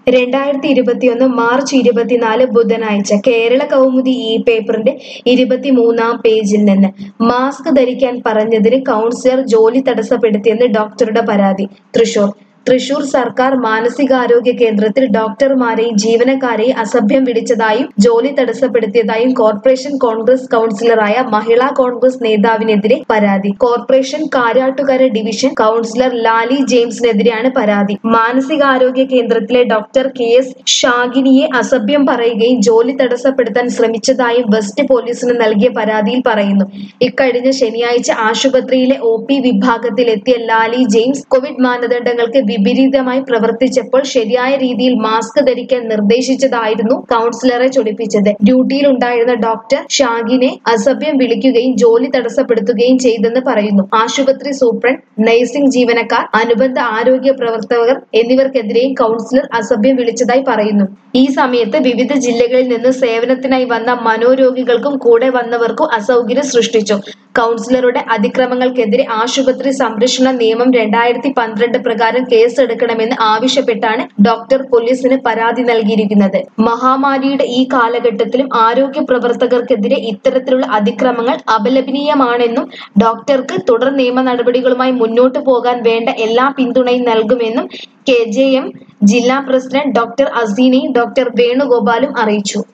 രണ്ടായിരത്തി ഇരുപത്തിയൊന്ന് മാർച്ച് ഇരുപത്തിനാല് ബുധനാഴ്ച കേരള കൗമുദി ഈ പേപ്പറിന്റെ ഇരുപത്തിമൂന്നാം പേജിൽ നിന്ന് മാസ്ക് ധരിക്കാൻ പറഞ്ഞതിന് കൗൺസിലർ ജോലി തടസ്സപ്പെടുത്തിയെന്ന് ഡോക്ടറുടെ പരാതി തൃശൂർ തൃശൂർ സർക്കാർ മാനസികാരോഗ്യ കേന്ദ്രത്തിൽ ഡോക്ടർമാരെയും ജീവനക്കാരെയും അസഭ്യം വിളിച്ചതായും ജോലി തടസ്സപ്പെടുത്തിയതായും കോർപ്പറേഷൻ കോൺഗ്രസ് കൗൺസിലറായ മഹിളാ കോൺഗ്രസ് നേതാവിനെതിരെ പരാതി corporation Karattukara division councillor Lali ജെയിംസിനെതിരെയാണ് പരാതി മാനസികാരോഗ്യ കേന്ദ്രത്തിലെ ഡോക്ടർ കെ എസ് ഷാഗിനിയെ അസഭ്യം പറയുകയും ജോലി തടസ്സപ്പെടുത്താൻ ശ്രമിച്ചതായും വെസ്റ്റ് പോലീസിന് നൽകിയ പരാതിയിൽ പറയുന്നു ഇക്കഴിഞ്ഞ ശനിയാഴ്ച ആശുപത്രിയിലെ ഒ പി വിഭാഗത്തിലെത്തിയ ലാലി ജെയിംസ് കോവിഡ് മാനദണ്ഡങ്ങൾക്ക് വിപരീതമായി പ്രവർത്തിച്ചപ്പോൾ ശരിയായ രീതിയിൽ മാസ്ക് ധരിക്കാൻ നിർദ്ദേശിച്ചതായിരുന്നു കൗൺസിലറെ ചൊടിപ്പിച്ചത് ഡ്യൂട്ടിയിലുണ്ടായിരുന്ന ഡോക്ടർ ഷാഗിനെ അസഭ്യം വിളിക്കുകയും ജോലി തടസ്സപ്പെടുത്തുകയും ചെയ്തെന്ന് പറയുന്നു ആശുപത്രി സൂപ്രണ്ട് നഴ്സിംഗ് ജീവനക്കാർ അനുബന്ധ ആരോഗ്യ പ്രവർത്തകർ എന്നിവർക്കെതിരെയും കൗൺസിലർ അസഭ്യം വിളിച്ചതായി പറയുന്നു ഈ സമയത്ത് വിവിധ ജില്ലകളിൽ നിന്ന് സേവനത്തിനായി വന്ന മനോരോഗികൾക്കും കൂടെ വന്നവർക്കും അസൗകര്യം സൃഷ്ടിച്ചു കൗൺസിലറുടെ അതിക്രമങ്ങൾക്കെതിരെ ആശുപത്രി സംരക്ഷണ നിയമം രണ്ടായിരത്തി പന്ത്രണ്ട് പ്രകാരം കേസെടുക്കണമെന്ന് ആവശ്യപ്പെട്ടാണ് ഡോക്ടർ പോലീസിന് പരാതി നൽകിയിരിക്കുന്നത് മഹാമാരിയുടെ ഈ കാലഘട്ടത്തിലും ആരോഗ്യ പ്രവർത്തകർക്കെതിരെ ഇത്തരത്തിലുള്ള അതിക്രമങ്ങൾ അപലപനീയമാണെന്നും ഡോക്ടർക്ക് തുടർ നിയമ നടപടികളുമായി മുന്നോട്ടു പോകാൻ വേണ്ട എല്ലാ പിന്തുണയും നൽകുമെന്നും കെ ജെ എം ജില്ലാ പ്രസിഡന്റ് ഡോക്ടർ അസീനയും ഡോക്ടർ വേണുഗോപാലും അറിയിച്ചു